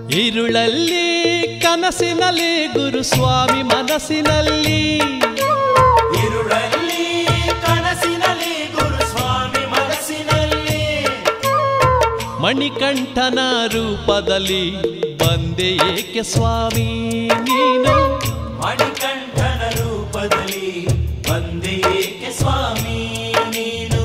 ഇരുളಲ್ಲಿ ಕನಸಿನಲ್ಲಿ ಗುರುಸ್ವಾಮಿ ಮನಸ್ಸಿನಲ್ಲಿ ഇരുളಲ್ಲಿ ಕನಸಿನಲ್ಲಿ ಗುರುಸ್ವಾಮಿ ಮನಸ್ಸಿನಲ್ಲಿ ಮಣಿಕಂಠನ ರೂಪದಲ್ಲಿ ಬಂದೆ ಏಕೆ ಸ್ವಾಮಿ ನೀನು ಮಣಿಕಂಠನ ರೂಪದಲ್ಲಿ ಬಂದೆ ಏಕೆ ಸ್ವಾಮಿ ನೀನು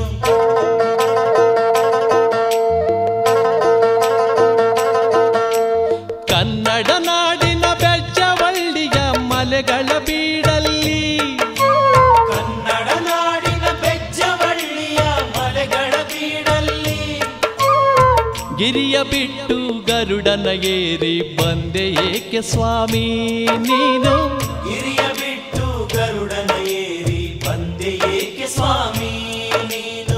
ಕನ್ನಡ ನಾಡಿನ ಬೆಜ್ಜವಳ್ಳಿಯ ಮಲೆಗಳ ಬೀಡಲ್ಲಿ ಕನ್ನಡ ನಾಡಿನ ಬೆಜ್ಜವಳ್ಳಿಯ ಮಲೆಗಳ ಬೀಡಲ್ಲಿ ಗಿರಿಯ ಬಿಟ್ಟು ಗರುಡನ ಏರಿ ಬಂದೆ ಏಕೆ ಸ್ವಾಮಿ ನೀನು ಹಿರಿಯ ಬಿಟ್ಟು ಗರುಡನ ಏರಿ ಬಂದೆ ಏಕೆ ಸ್ವಾಮಿ ನೀನು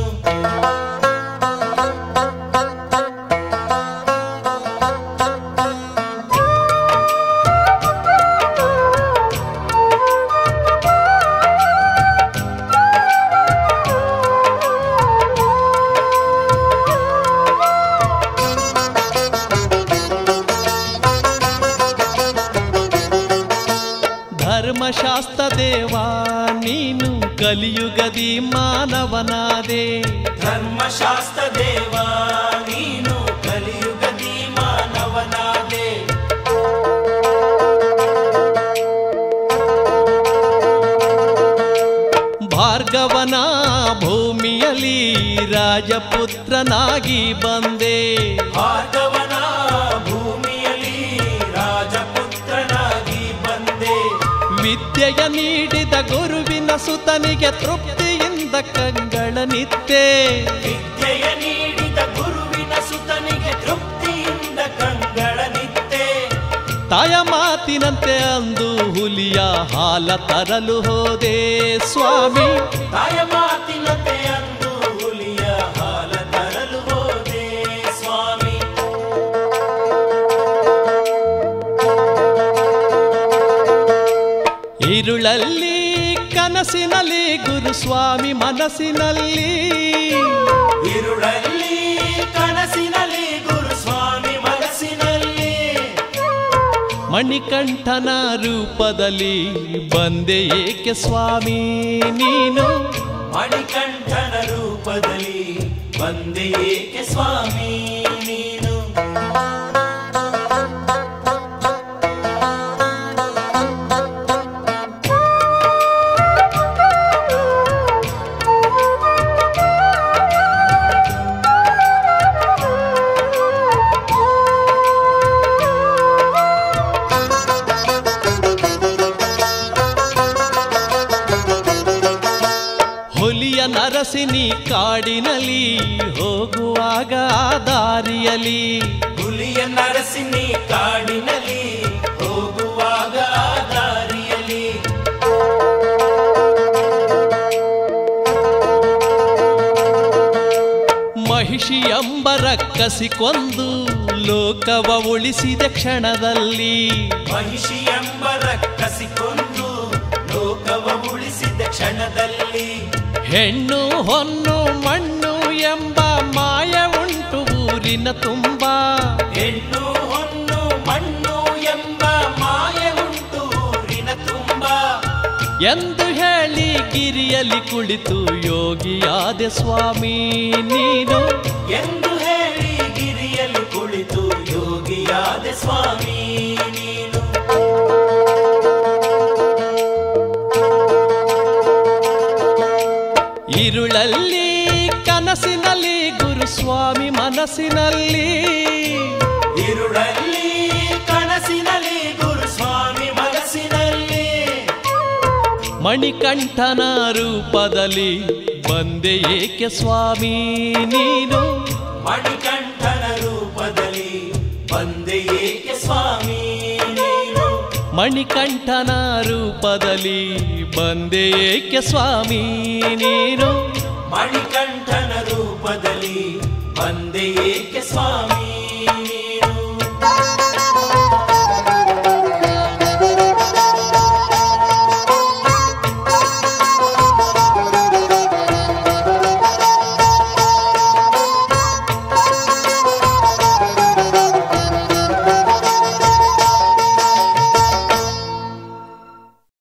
ಧರ್ಮಶಾಸ್ತ್ರ ದೇವ ನೀನು ಕಲಿಯುಗದಿ ಮಾನವನಾದೆ ಧರ್ಮಶಾಸ್ತ್ರ ದೇವ ನೀನು ಕಲಿಯುಗದಿ ಮಾನವನಾದೆ ಭಾರ್ಗವನ ಭೂಮಿಯಲ್ಲಿ ರಾಜಪುತ್ರನಾಗಿ ಬಂದೆ ಭಾರ್ಗವನ ಭೂಮಿಯಲ್ಲಿ ರಾಜಪುತ್ರನಾಗಿ ಬಂದೆ ವಿದ್ಯೆಯ ನೀಡಿದ ಗುರುವಿನ ಸುತನಿಗೆ ತೃಪ್ತಿಯಿಂದ ಕಂಗಳನಿತ್ತೆ ವಿದ್ಯೆಯ ನೀಡಿದ ಗುರುವಿನ ಸುತನಿಗೆ ತೃಪ್ತಿಯಿಂದ ಕಂಗಳನಿತ್ತೆ ತಾಯ ಮಾತಿನಂತೆ ಅಂದು ಹುಲಿಯ ಹಾಲ ತರಲು ಹೋದೆ ಸ್ವಾಮಿ ತಾಯ ಮಾತಿನತೆ ಅಂದು ಹುಲಿಯ ಹಾಲ ತರಲು ಹೋದೆ ಸ್ವಾಮಿ ഇരുളಲ್ಲಿ ಕನಸಿನಲ್ಲಿ ಗುರುಸ್ವಾಮಿ ಮನಸ್ಸಿನಲ್ಲಿ ഇരുളಲ್ಲಿ ಕನಸಿನಲ್ಲಿ ಗುರುಸ್ವಾಮಿ ಮನಸ್ಸಿನಲ್ಲಿ ಮಣಿಕಂಠನ ರೂಪದಲ್ಲಿ ಬಂದೆ ಏಕೆ ಸ್ವಾಮಿ ನೀನು ಮಣಿಕಂಠನ ರೂಪದಲ್ಲಿ ಬಂದೆ ಏಕೆ ಸ್ವಾಮಿ ನೀನು ಹುಲಿಯ ನರಸಿನಿ ಕಾಡಿನಲ್ಲಿ ಹೋಗುವಾಗ ಆ ದಾರಿಯಲ್ಲಿ ಹುಲಿಯ ನರಸಿನಿ ಕಾಡಿನಲ್ಲಿ ಹೋಗುವಾಗ ಆ ದಾರಿಯಲ್ಲಿ ಮಹಿಷಿ ಎಂಬ ರಕ್ಕಸಿ ಕೊಂದು ಲೋಕವ ಉಳಿಸಿದ ಕ್ಷಣದಲ್ಲಿ ಮಹಿಷಿ ಎಂಬ ರಕ್ಕಸಿಕೊಂಡು ಲೋಕವ ಉಳಿಸಿದ ಕ್ಷಣದಲ್ಲಿ ಹೆಣ್ಣು ಹೊನ್ನು ಮಣ್ಣು ಎಂಬ ಮಾಯ ಉಂಟು ಊರಿನ ತುಂಬ ಹೆಣ್ಣು ಹೊನ್ನು ಮಣ್ಣು ಎಂಬ ಮಾಯ ಉಂಟು ಊರಿನ ತುಂಬ ಎಂದು ಹೇಳಿ ಗಿರಿಯಲ್ಲಿ ಕುಳಿತು ಯೋಗಿಯಾದ ಸ್ವಾಮಿ ನೀನು ಎಂದು ಹೇಳಿ ಗಿರಿಯಲ್ಲಿ ಕುಳಿತು ಯೋಗಿಯಾದ ಸ್ವಾಮಿ ನೀನು ഇരുളಲ್ಲಿ ಕನಸಿನಲ್ಲಿ ಗುರುಸ್ವಾಮಿ ಮನಸ್ಸಿನಲ್ಲಿ ഇരുളಲ್ಲಿ ಕನಸಿನಲ್ಲಿ ಗುರುಸ್ವಾಮಿ ಮನಸ್ಸಿನಲ್ಲಿ ಮಣಿಕಂಠನ ರೂಪದಲ್ಲಿ ಬಂದೆ ಏಕೆ ಸ್ವಾಮಿ ನೀನು ಮಣಿಕಂಠನ ರೂಪದಲ್ಲಿ ಬಂದೆ ಏಕೆ ಸ್ವಾಮಿ ನೀನು ಮಣಿಕಂಠನ ರೂಪದಲ್ಲಿ ಬಂದೆ ಏಕೆ ಸ್ವಾಮಿ ನೀನು ಮಣಿಕಂಠನ ರೂಪದಲ್ಲಿ ಬಂದೆ ಏಕೆ ಸ್ವಾಮಿ